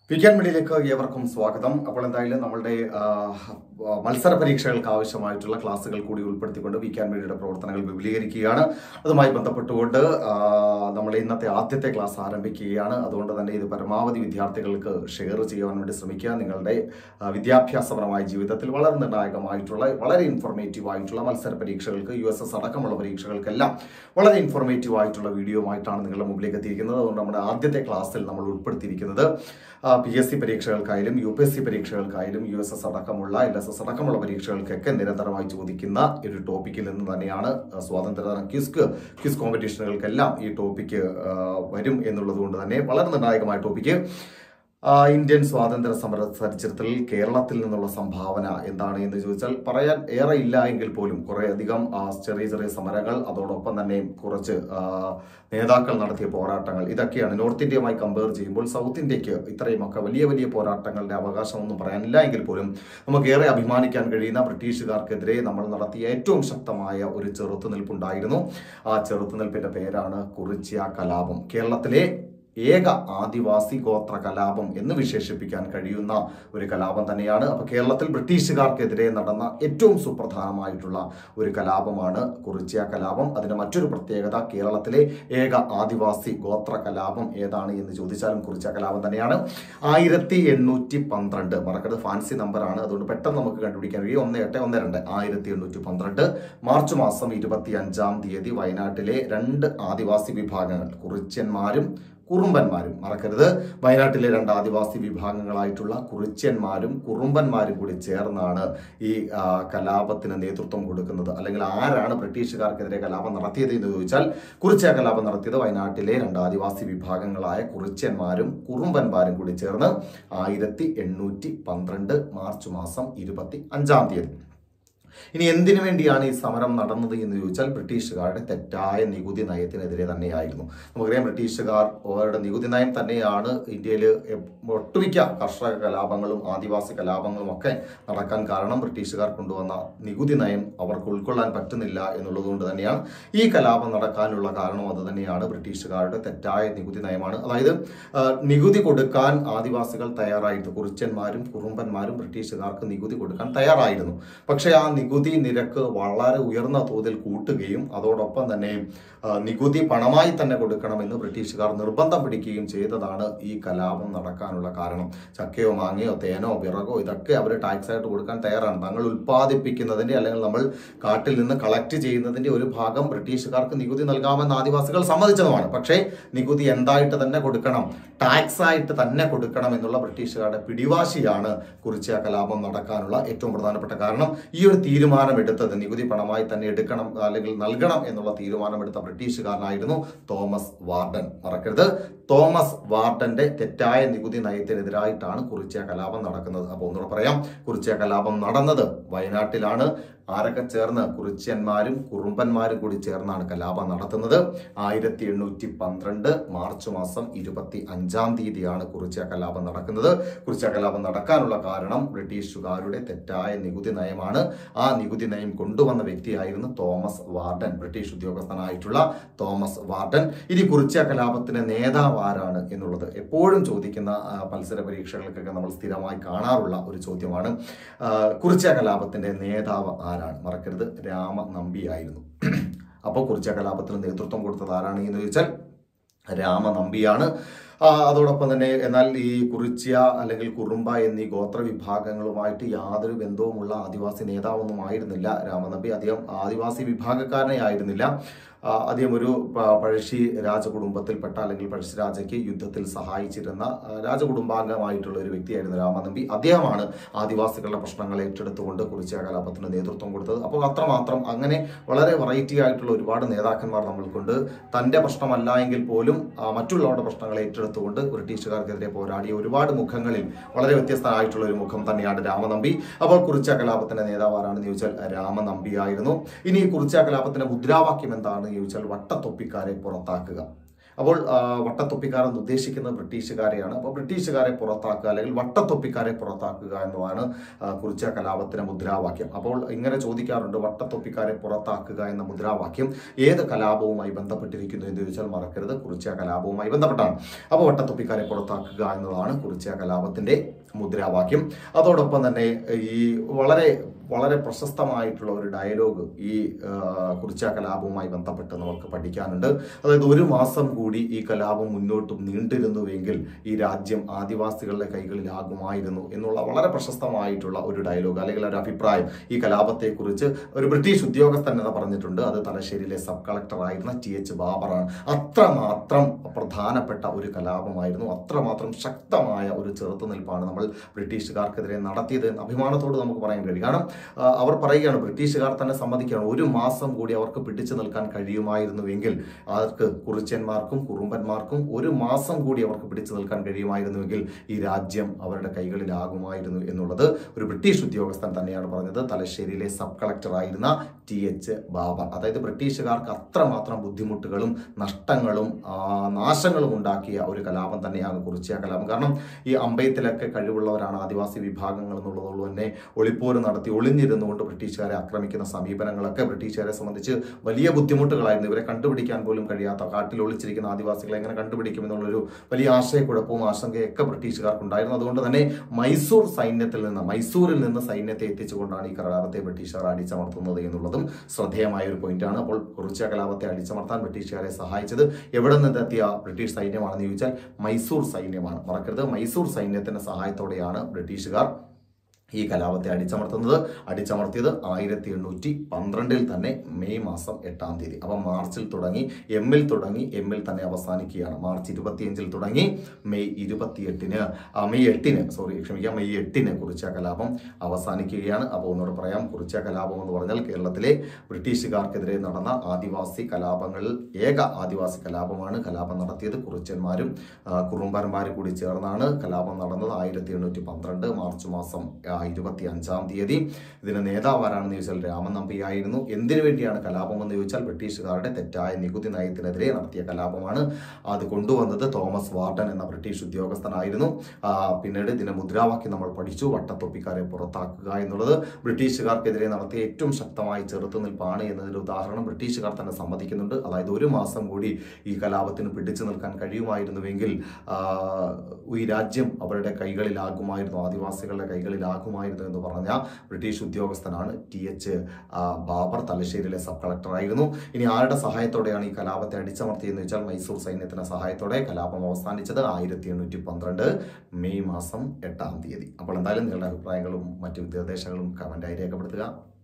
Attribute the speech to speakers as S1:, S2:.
S1: വിക്കാൻ മീഡിയയിലേക്ക് ഏവർക്കും സ്വാഗതം അപ്പോൾ എന്തായാലും നമ്മളുടെ ആ, മത്സര പരീക്ഷകൾക്ക് ആവശ്യമായിട്ടുള്ള ക്ലാസ്സുകൾ കൂടി ഉൾപ്പെടുത്തിക്കൊണ്ട് വിക്കാൻ മീഡിയയുടെ പ്രവർത്തനങ്ങൾ വിപുലീകരിക്കുകയാണ് അതുമായി ബന്ധപ്പെട്ടുകൊണ്ട് ആ, നമ്മൾ ഇന്നത്തെ ആദ്യത്തെ ക്ലാസ് ആരംഭിക്കുകയാണ് അതുകൊണ്ട് തന്നെ ഇത് പരമാവധി വിദ്യാർത്ഥികൾക്ക് ഷെയർ ചെയ്യുവാൻ വേണ്ടി ശ്രമിക്കുക നിങ്ങളുടെ ആ, വിദ്യാഭ്യാസപരമായ ജീവിതത്തിൽ വളരെ നിർണായകമായിട്ടുള്ള വളരെ ഇൻഫോർമേറ്റീവ് ആയിട്ടുള്ള മത്സര പരീക്ഷകൾക്ക് യു എസ് എസ് അടക്കമുള്ള പരീക്ഷകൾക്കെല്ലാം വളരെ ഇൻഫോർമേറ്റീവ് ആയിട്ടുള്ള വീഡിയോയുമായിട്ടാണ് നിങ്ങളുടെ മുമ്പിലേക്ക് എത്തിയിരിക്കുന്നത് അതുകൊണ്ട് നമ്മുടെ ആദ്യത്തെ ക്ലാസ്സിൽ നമ്മൾ ഉൾപ്പെടുത്തിയിരിക്കുന്നത് പി എസ് സി പരീക്ഷകൾക്കായാലും യു പി എസ് സി പരീക്ഷകൾക്കായാലും യു എസ് എസ് അടക്കമുള്ള എൽ എസ് എസ് അടക്കമുള്ള പരീക്ഷകൾക്കൊക്കെ നിരന്തരമായി ചോദിക്കുന്ന ഒരു ടോപ്പിക്കിൽ നിന്ന് തന്നെയാണ് ആ, സ്വാതന്ത്ര്യദിന ക്വിസ് ക്വിസ് കോമ്പറ്റീഷനുകൾക്കെല്ലാം ഈ ടോപ്പിക്ക് ആ, വരും എന്നുള്ളത് കൊണ്ട് തന്നെ വളരെ നിർണായകമായ ടോപ്പിക്ക് ആ, ഇന്ത്യൻ സ്വാതന്ത്ര്യ സമര ചരിത്രത്തിൽ കേരളത്തിൽ നിന്നുള്ള സംഭാവന എന്താണ് എന്ന് ചോദിച്ചാൽ പറയാൻ ഏറെ ഇല്ല എങ്കിൽ പോലും കുറെ അധികം ആ, ചെറിയ ചെറിയ സമരങ്ങൾ അതോടൊപ്പം തന്നെ കുറച്ച് ആ, നേതാക്കൾ നടത്തിയ പോരാട്ടങ്ങൾ ഇതൊക്കെയാണ് നോർത്ത് ഇന്ത്യയുമായി കമ്പയർ ചെയ്യുമ്പോൾ സൗത്ത് ഇന്ത്യക്ക് ഇത്രയുമൊക്കെ വലിയ വലിയ പോരാട്ടങ്ങളുടെ അവകാശമൊന്നും പറയാനില്ല എങ്കിൽ പോലും നമുക്ക് ഏറെ അഭിമാനിക്കാൻ കഴിയുന്ന ബ്രിട്ടീഷുകാർക്കെതിരെ നമ്മൾ നടത്തിയ ഏറ്റവും ശക്തമായ ഒരു ചെറുത്തുനിൽപ്പുണ്ടായിരുന്നു ആ ചെറുത്തുനിൽപ്പിന്റെ പേരാണ് കുറിച്യ കലാപം കേരളത്തിലെ ഏക ആദിവാസി ഗോത്ര കലാപം എന്ന് വിശേഷിപ്പിക്കാൻ കഴിയുന്ന ഒരു കലാപം തന്നെയാണ് അപ്പൊ കേരളത്തിൽ ബ്രിട്ടീഷുകാർക്കെതിരെ നടന്ന ഏറ്റവും സുപ്രധാനമായിട്ടുള്ള ഒരു കലാപമാണ് കുറിച്യ കലാപം അതിന്റെ മറ്റൊരു പ്രത്യേകത കേരളത്തിലെ ഏക ആദിവാസി ഗോത്ര കലാപം ഏതാണ് എന്ന് ചോദിച്ചാലും കുറിച്യ കലാപം തന്നെയാണ് ആയിരത്തി എണ്ണൂറ്റി പന്ത്രണ്ട് മറക്കരുത് ഫാൻസി നമ്പറാണ് അതുകൊണ്ട് പെട്ടെന്ന് നമുക്ക് കണ്ടുപിടിക്കാൻ കഴിയും ഒന്ന് എട്ട് ഒന്ന് രണ്ട് ആയിരത്തി എണ്ണൂറ്റി പന്ത്രണ്ട് മാർച്ച് മാസം ഇരുപത്തി അഞ്ചാം തീയതി വയനാട്ടിലെ രണ്ട് ആദിവാസി വിഭാഗങ്ങൾ കുറിച്യന്മാരും കുറുമ്പന്മാരും മറക്കരുത് വയനാട്ടിലെ രണ്ട് ആദിവാസി വിഭാഗങ്ങളായിട്ടുള്ള കുറിച്യന്മാരും കുറുമ്പന്മാരും കൂടി ചേർന്നാണ് ഈ ആ, കലാപത്തിന് നേതൃത്വം കൊടുക്കുന്നത് അല്ലെങ്കിൽ ആരാണ് ബ്രിട്ടീഷുകാർക്കെതിരെ കലാപം നടത്തിയത് എന്ന് ചോദിച്ചാൽ കുറിച്യ കലാപം നടത്തിയത് വയനാട്ടിലെ രണ്ട് ആദിവാസി വിഭാഗങ്ങളായ കുറിച്യന്മാരും കുറുമ്പന്മാരും കൂടി ചേർന്ന് ആയിരത്തി എണ്ണൂറ്റി പന്ത്രണ്ട് മാർച്ച് മാസം ഇരുപത്തി അഞ്ചാം തീയതി ഇനി എന്തിനു വേണ്ടിയാണ് ഈ സമരം നടന്നത് എന്ന് ചോദിച്ചാൽ ബ്രിട്ടീഷുകാരുടെ തെറ്റായ നികുതി നയത്തിനെതിരെ തന്നെയായിരുന്നു നമുക്കറിയാം ബ്രിട്ടീഷുകാർ അവരുടെ നികുതി നയം തന്നെയാണ് ഇന്ത്യയിൽ ഒട്ടുമിക്ക കർഷക കലാപങ്ങളും ആദിവാസി കലാപങ്ങളും ഒക്കെ നടക്കാൻ കാരണം ബ്രിട്ടീഷുകാർ കൊണ്ടുവന്ന നികുതി നയം അവർക്ക് ഉൾക്കൊള്ളാൻ പറ്റുന്നില്ല എന്നുള്ളത് കൊണ്ട് തന്നെയാണ് ഈ കലാപം നടക്കാനുള്ള കാരണം അത് തന്നെയാണ് ബ്രിട്ടീഷുകാരുടെ തെറ്റായ നികുതി നയമാണ് അതായത് ആ, നികുതി കൊടുക്കാൻ ആദിവാസികൾ തയ്യാറായിരുന്നു കുറിച്യന്മാരും കുറുമ്പന്മാരും ബ്രിട്ടീഷുകാർക്ക് നികുതി കൊടുക്കാൻ തയ്യാറായിരുന്നു പക്ഷേ ആ നികുതി നിരക്ക് വളരെ ഉയർന്ന തോതിൽ കൂട്ടുകയും അതോടൊപ്പം തന്നെ ആ, നികുതി പണമായി തന്നെ കൊടുക്കണമെന്ന് ബ്രിട്ടീഷുകാർ നിർബന്ധം പിടിക്കുകയും ചെയ്തതാണ് ഈ കലാപം നടക്കാനുള്ള കാരണം ചക്കയോ മാങ്ങയോ തേനോ വിറകോ ഇതൊക്കെ അവർ ടാക്സ് ആയിട്ട് കൊടുക്കാൻ തയ്യാറാണ് തങ്ങൾ ഉൽപ്പാദിപ്പിക്കുന്നതിന്റെ അല്ലെങ്കിൽ നമ്മൾ കാട്ടിൽ നിന്ന് കളക്ട് ചെയ്യുന്നതിന്റെ ഒരു ഭാഗം ബ്രിട്ടീഷുകാർക്ക് നികുതി നൽകാമെന്ന് ആദിവാസികൾ സമ്മതിച്ചതുമാണ് പക്ഷേ നികുതി എന്തായിട്ട് തന്നെ കൊടുക്കണം ടാക്സ് ആയിട്ട് തന്നെ കൊടുക്കണം എന്നുള്ള ബ്രിട്ടീഷുകാരുടെ പിടിവാശിയാണ് കുറിച്ച് ആ കലാപം നടക്കാനുള്ള ഏറ്റവും പ്രധാനപ്പെട്ട കാരണം ഈ ഒരു തീരുമാനം എടുത്തത് നികുതി പണമായി തന്നെ എടുക്കണം അല്ലെങ്കിൽ നൽകണം എന്നുള്ള തീരുമാനമെടുത്ത ബ്രിട്ടീഷുകാരനായിരുന്നു തോമസ് വാർഡൻ മറക്കരുത് തോമസ് വാർഡന്റെ തെറ്റായ നികുതി നയത്തിനെതിരായിട്ടാണ് കുറിച്യ കലാപം നടക്കുന്നത് അപ്പോൾ ഒന്നുകൂടെ പറയാം കുറിച്യ കലാപം നടന്നത് വയനാട്ടിലാണ് ആരൊക്കെ ചേർന്ന് കുറിച്യന്മാരും കുറുമ്പന്മാരും കൂടി ചേർന്നാണ് കലാപം നടത്തുന്നത് ആയിരത്തി എണ്ണൂറ്റി പന്ത്രണ്ട് മാർച്ച് മാസം ഇരുപത്തി അഞ്ചാം തീയതിയാണ് കുറിച്യ കലാപം നടക്കുന്നത് കുറിച്യ കലാപം നടക്കാനുള്ള കാരണം ബ്രിട്ടീഷുകാരുടെ തെറ്റായ നികുതി നയമാണ് ആ നികുതി നയം കൊണ്ടുവന്ന വ്യക്തിയായിരുന്നു തോമസ് വാർഡൻ ബ്രിട്ടീഷ് ഉദ്യോഗസ്ഥനായിട്ടുള്ള തോമസ് വാർഡൻ ഇനി കുറിച്യ കലാപത്തിന്റെ നേതാവ് ആരാണ് എന്നുള്ളത് എപ്പോഴും ചോദിക്കുന്ന ആ, മത്സര പരീക്ഷകൾക്കൊക്കെ നമ്മൾ സ്ഥിരമായി കാണാറുള്ള ഒരു ചോദ്യമാണ് ആ, കുറിച്യ കലാപത്തിന്റെ നേതാവ് ആരാണ് മറക്കരുത് രാമ നമ്പിയായിരുന്നു അപ്പോൾ കുറിച്യ കലാപത്തിന് നേതൃത്വം കൊടുത്തത് ആരാണ് എന്ന് ചോദിച്ചാൽ രാമ നമ്പിയാണ് ആ, അതോടൊപ്പം തന്നെ എന്നാൽ ഈ കുറിച്യ അല്ലെങ്കിൽ കുറുമ്പ എന്നീ ഗോത്ര വിഭാഗങ്ങളുമായിട്ട് യാതൊരു ബന്ധവുമുള്ള ആദിവാസി നേതാവൊന്നും ആയിരുന്നില്ല രാമനമ്പി അധികം ആദിവാസി വിഭാഗക്കാരനെ ആയിരുന്നില്ല ആ, അദ്ദേഹം ഒരു പ- പഴശ്ശി രാജകുടുംബത്തിൽപ്പെട്ട അല്ലെങ്കിൽ പഴശ്ശി രാജയ്ക്ക് യുദ്ധത്തിൽ സഹായിച്ചിരുന്ന ആ, രാജകുടുംബാംഗമായിട്ടുള്ള ഒരു വ്യക്തിയായിരുന്നു രാമനമ്പി അദ്ദേഹമാണ് ആദിവാസികളുടെ പ്രശ്നങ്ങൾ ഏറ്റെടുത്തുകൊണ്ട് കുറിച്യ കലാപത്തിന് നേതൃത്വം കൊടുത്തത് അപ്പോൾ അത്രമാത്രം അങ്ങനെ വളരെ വെറൈറ്റി ആയിട്ടുള്ള ഒരുപാട് നേതാക്കന്മാർ നമ്മൾക്കുണ്ട് തന്റെ പ്രശ്നമല്ല എങ്കിൽ പോലും ആ, മറ്റുള്ളവരുടെ പ്രശ്നങ്ങൾ ഏറ്റെടുത്തുകൊണ്ട് ബ്രിട്ടീഷുകാർക്കെതിരെ പോരാടിയ ഒരുപാട് മുഖങ്ങളിൽ വളരെ വ്യത്യസ്തമായിട്ടുള്ള ഒരു മുഖം തന്നെയാണ് രാമനമ്പി അപ്പോൾ കുറിച്യ കലാപത്തിന്റെ നേതാവ് ആരാണെന്ന് ചോദിച്ചാൽ രാമനമ്പി ആയിരുന്നു ഇനി ഈ കുറിച്യ കലാപത്തിന്റെ മുദ്രാവാക്യം എന്താണെന്ന് ചോദിച്ചാൽ വട്ടത്തൊപ്പിക്കാരെ പുറത്താക്കുക അപ്പോൾ ആ, വട്ടത്തൊപ്പിക്കാർ എന്ന് ഉദ്ദേശിക്കുന്നത് ബ്രിട്ടീഷുകാരെയാണ് അപ്പോൾ ബ്രിട്ടീഷുകാരെ പുറത്താക്കുക അല്ലെങ്കിൽ വട്ടത്തൊപ്പിക്കാരെ പുറത്താക്കുക എന്നതാണ് ആ, കുറിച്ച കലാപത്തിന്റെ മുദ്രാവാക്യം അപ്പോൾ ഇങ്ങനെ ചോദിക്കാറുണ്ട് വട്ടത്തൊപ്പിക്കാരെ പുറത്താക്കുക എന്ന മുദ്രാവാക്യം ഏത് കലാപവുമായി ബന്ധപ്പെട്ടിരിക്കുന്നു എന്ന് ചോദിച്ചാൽ മറക്കരുത് കുറിച്ച കലാപവുമായി ബന്ധപ്പെട്ടാണ് അപ്പോൾ വട്ടത്തൊപ്പിക്കാരെ പുറത്താക്കുക എന്നതാണ് കുറിച്ച കലാപത്തിന്റെ മുദ്രാവാക്യം അതോടൊപ്പം തന്നെ ഈ വളരെ വളരെ പ്രശസ്തമായിട്ടുള്ള ഒരു ഡയലോഗ് ഈ ആ, കുറിച്ച കലാപവുമായി ബന്ധപ്പെട്ട് നമുക്ക് പഠിക്കാനുണ്ട് അതായത് ഒരു മാസം കൂടി ഈ കലാപം മുന്നോട്ടും നീണ്ടിരുന്നുവെങ്കിൽ ഈ രാജ്യം ആദിവാസികളുടെ കൈകളിലാകുമായിരുന്നു എന്നുള്ള വളരെ പ്രശസ്തമായിട്ടുള്ള ഒരു ഡയലോഗ് അല്ലെങ്കിൽ ഒരു അഭിപ്രായം ഈ കലാപത്തെക്കുറിച്ച് ഒരു ബ്രിട്ടീഷ് ഉദ്യോഗസ്ഥൻ എന്ന് പറഞ്ഞിട്ടുണ്ട് അത് തലശ്ശേരിയിലെ സബ് കളക്ടർ ആയിരുന്ന ടി എച്ച് ബാബറാണ് അത്രമാത്രം പ്രധാനപ്പെട്ട ഒരു കലാപമായിരുന്നു അത്രമാത്രം ശക്തമായ ഒരു ചെറുത്തുനിൽപ്പാണ് നമ്മൾ ബ്രിട്ടീഷുകാർക്കെതിരെ നടത്തിയത് എന്ന് അഭിമാനത്തോട് നമുക്ക് പറയാൻ കഴിയും കാരണം ആ, അവർ പറയുകയാണ് ബ്രിട്ടീഷുകാർ തന്നെ സമ്മതിക്കുകയാണ് ഒരു മാസം കൂടി അവർക്ക് പിടിച്ചു നിൽക്കാൻ കഴിയുമായിരുന്നുവെങ്കിൽ അവർക്ക് കുറിച്യന്മാർക്കും കുറുമ്പന്മാർക്കും ഒരു മാസം കൂടി അവർക്ക് പിടിച്ചു നിൽക്കാൻ കഴിയുമായിരുന്നുവെങ്കിൽ ഈ രാജ്യം അവരുടെ കൈകളിലാകുമായിരുന്നു എന്നുള്ളത് ഒരു ബ്രിട്ടീഷ് ഉദ്യോഗസ്ഥൻ തന്നെയാണ് പറഞ്ഞത് തലശ്ശേരിയിലെ സബ് കളക്ടർ ആയിരുന്ന ടി എച്ച് ബാബർ അതായത് ബ്രിട്ടീഷുകാർക്ക് അത്രമാത്രം ബുദ്ധിമുട്ടുകളും നഷ്ടങ്ങളും ആ, നാശങ്ങളും ഉണ്ടാക്കിയ ഒരു കലാപം തന്നെയാണ് കുറിച്ചിയ കലാപം കാരണം ഈ അമ്പയത്തിലൊക്കെ കഴിവുള്ളവരാണ് ആദിവാസി വിഭാഗങ്ങൾ എന്നുള്ളതുകൊണ്ട് തന്നെ ഒളിപ്പോര് നടത്തി ഒളിഞ്ഞിരുന്നുകൊണ്ട് ബ്രിട്ടീഷുകാരെ ആക്രമിക്കുന്ന സമീപനങ്ങളൊക്കെ ബ്രിട്ടീഷുകാരെ സംബന്ധിച്ച് വലിയ ബുദ്ധിമുട്ടുകളായിരുന്നു ഇവരെ കണ്ടുപിടിക്കാൻ പോലും കഴിയാത്ത കാട്ടിൽ ഒളിച്ചിരിക്കുന്ന ആദിവാസികളെ എങ്ങനെ കണ്ടുപിടിക്കും എന്നുള്ളൊരു വലിയ ആശയക്കുഴപ്പവും ആശങ്കയൊക്കെ ബ്രിട്ടീഷുകാർക്കുണ്ടായിരുന്നു അതുകൊണ്ട് തന്നെ മൈസൂർ സൈന്യത്തിൽ നിന്ന് മൈസൂരിൽ നിന്ന് സൈന്യത്തെ എത്തിച്ചുകൊണ്ടാണ് ഈ കലാപത്തെ ബ്രിട്ടീഷുകാർ അടിച്ചമർത്തുന്നത് എന്നുള്ളതും ശ്രദ്ധേയമായ ഒരു പോയിന്റാണ് അപ്പോൾ കുറിച്ച കലാപത്തെ അടിച്ചമർത്താൻ ബ്രിട്ടീഷുകാരെ സഹായിച്ചത് എവിടെ നിന്നെത്തിയ ബ്രിട്ടീഷ് സൈന്യമാണെന്ന് ചോദിച്ചാൽ മൈസൂർ സൈന്യമാണ് മറക്കരുത് മൈസൂർ സൈന്യത്തിന്റെ സഹായത്തോടെയാണ് ബ്രിട്ടീഷുകാർ ഈ കലാപത്തെ അടിച്ചമർത്തുന്നത് അടിച്ചമർത്തിയത് ആയിരത്തി എണ്ണൂറ്റി പന്ത്രണ്ടിൽ തന്നെ മെയ് മാസം എട്ടാം തീയതി അപ്പം മാർച്ചിൽ തുടങ്ങി എമ്മിൽ തുടങ്ങി എമ്മിൽ തന്നെ അവസാനിക്കുകയാണ് മാർച്ച് ഇരുപത്തിയഞ്ചിൽ തുടങ്ങി മെയ് ഇരുപത്തിയെട്ടിന് ആ, മെയ് എട്ടിന് സോറി ക്ഷമിക്കാം മെയ് എട്ടിന് കുറിച്ച കലാപം അവസാനിക്കുകയാണ് അപ്പോൾ ഒന്നുകൂടെ പറയാം കുറിച്ച കലാപം എന്ന് പറഞ്ഞാൽ കേരളത്തിലെ ബ്രിട്ടീഷുകാർക്കെതിരെ നടന്ന ആദിവാസി കലാപങ്ങളിൽ ഏക ആദിവാസി കലാപമാണ് കലാപം നടത്തിയത് കുറിച്ചന്മാരും ആ, കുറുമ്പന്മാരും കൂടി ചേർന്നാണ് കലാപം നടന്നത് ആയിരത്തി എണ്ണൂറ്റി പന്ത്രണ്ട് മാർച്ച് മാസം ഇരുപത്തി അഞ്ചാം തീയതി ഇതിന് നേതാവ് ആരാണെന്ന് ചോദിച്ചാൽ രാമൻ നമ്പിയായിരുന്നു എന്തിനു വേണ്ടിയാണ് കലാപം എന്ന് ചോദിച്ചാൽ ബ്രിട്ടീഷുകാരുടെ തെറ്റായ നികുതി നയത്തിനെതിരെ നടത്തിയ കലാപമാണ് അത് കൊണ്ടുവന്നത് തോമസ് വാർഡൻ എന്ന ബ്രിട്ടീഷ് ഉദ്യോഗസ്ഥനായിരുന്നു ആ, പിന്നീട് ഇതിന്റെ മുദ്രാവാക്യം നമ്മൾ പഠിച്ചു വട്ടത്തൊപ്പിക്കാരെ പുറത്താക്കുക എന്നുള്ളത് ബ്രിട്ടീഷുകാർക്കെതിരെ നടത്തിയ ഏറ്റവും ശക്തമായ ചെറുത്തുനിൽപ്പാണ് എന്നതിന്റെ ഉദാഹരണം ബ്രിട്ടീഷുകാർ തന്നെ സമ്മതിക്കുന്നുണ്ട് അതായത് ഒരു മാസം കൂടി ഈ കലാപത്തിന് പിടിച്ചു നിൽക്കാൻ കഴിയുമായിരുന്നുവെങ്കിൽ ആ, ഈ രാജ്യം അവരുടെ കൈകളിലാകുമായിരുന്നു ആദിവാസികളുടെ കൈകളിലാകുമായിരുന്നു എന്ന് പറഞ്ഞ ബ്രിട്ടീഷ് ഉദ്യോഗസ്ഥനാണ് ടി എച്ച് ബാബർ തലശ്ശേരിയിലെ സബ് കളക്ടറായിരുന്നു ഇനി ആരുടെ സഹായത്തോടെയാണ് ഈ കലാപത്തെ അടിച്ചമർത്തിയെന്ന് വെച്ചാൽ മൈസൂർ സൈന്യത്തിന്റെ സഹായത്തോടെ കലാപം അവസാനിച്ചത് ആയിരത്തി എണ്ണൂറ്റി പന്ത്രണ്ട് മെയ് മാസം എട്ടാം തീയതി അപ്പോൾ എന്തായാലും നിങ്ങളുടെ അഭിപ്രായങ്ങളും മറ്റു നിർദ്ദേശങ്ങളും കമന്റായി രേഖപ്പെടുത്തുക